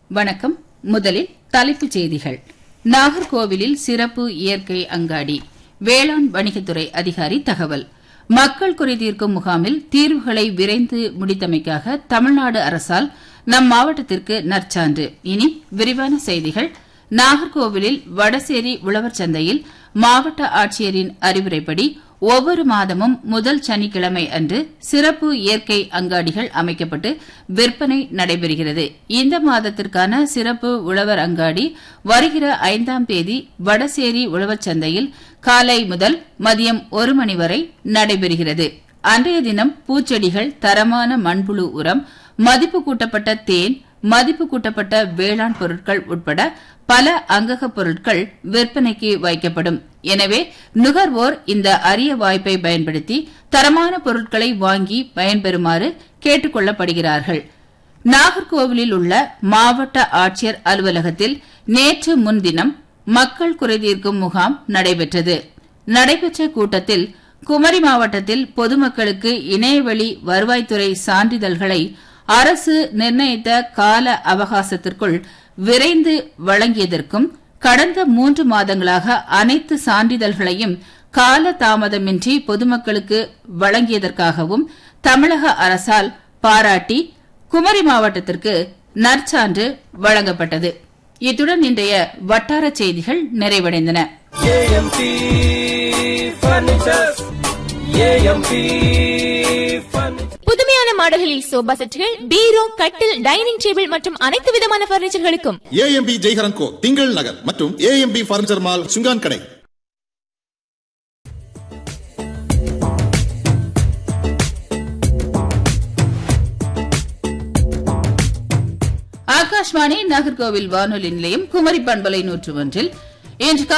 வணக்கம் முதலில் தலைப்புச் செய்திகள் நாகர்கோவிலில் சிறப்பு இயற்கை அங்காடி வேளாண் வணிகத்துறை அதிகாரி தகவல் மக்கள் குறைதீர்க்கும் முகாமில் தீர்வுகளை விரைந்து முடித்தமைக்காக தமிழ்நாடு அரசால் நம் மாவட்டத்திற்கு நற்சான்று இனி விரிவான செய்திகள் நாகர்கோவிலில் வடசேரி உழவர் சந்தையில் மாவட்ட ஆட்சியரின் அறிவுரைப்படி ஒவ்வொரு மாதமும் முதல் சனிக்கிழமை அன்று சிறப்பு இயற்கை அங்காடிகள் அமைக்கப்பட்டு விற்பனை நடைபெறுகிறது இந்த மாதத்திற்கான சிறப்பு உழவர் அங்காடி வருகிற ஐந்தாம் தேதி வடசேரி உழவர் சந்தையில் காலை முதல் மதியம் ஒரு மணி வரை நடைபெறுகிறது அன்றைய தினம் பூச்செடிகள் தரமான மண்புழு உரம் மதிப்பு கூட்டப்பட்ட தேன் மதிப்பு கூட்டப்பட்ட வேளாண் பொருட்கள் உட்பட பல அங்கக பொருட்கள் விற்பனைக்கு வைக்கப்படும் எனவே நுகர்வோர் இந்த அரிய வாய்ப்பை பயன்படுத்தி தரமான பொருட்களை வாங்கி பயன்பெறுமாறு கேட்டுக் கொள்ளப்படுகிறார்கள் நாகர்கோவிலில் உள்ள மாவட்ட ஆட்சியர் அலுவலகத்தில் நேற்று முன்தினம் மக்கள் குறைதீர்க்கும் முகாம் நடைபெற்றது நடைபெற்ற கூட்டத்தில் குமரி மாவட்டத்தில் பொதுமக்களுக்கு இணையவழி வருவாய்த்துறை சான்றிதழ்களை அரசு நிர்ணயித்த கால அவகாசத்திற்குள் விரைந்து வழங்கியதற்கும் கடந்த மூன்று மாதங்களாக அனைத்து சான்றிதழ்களையும் கால தாமதமின்றி பொதுமக்களுக்கு வழங்கியதற்காகவும் தமிழக அரசால் பாராட்டி குமரி மாவட்டத்திற்கு நற்சான்று வழங்கப்பட்டது இத்துடன் இன்றைய வட்டார செய்திகள் நிறைவடைந்தன ஏஎம்பி ஃபர்னிச்சர்ஸ் ஏஎம்பி ஃபர்னிச்சர் புதுமையான மாடல்களில் சோபா செட்டுகள் பீரோ கட்டில் டைனிங் டேபிள் மற்றும் அனைத்து விதமான பர்னிச்சர்களுக்கும் ஏஎம்பி ஜெய்ஹரன் கோ திங்கள் நகர் மற்றும் ஏஎம்பி பர்னிச்சர் மால் சுங்கான் கடை ஆகாஷ்வாணி நாகர்கோவில் வானொலி நிலையம் குமரி பண்பலை நூற்று ஒன்றில் இன்று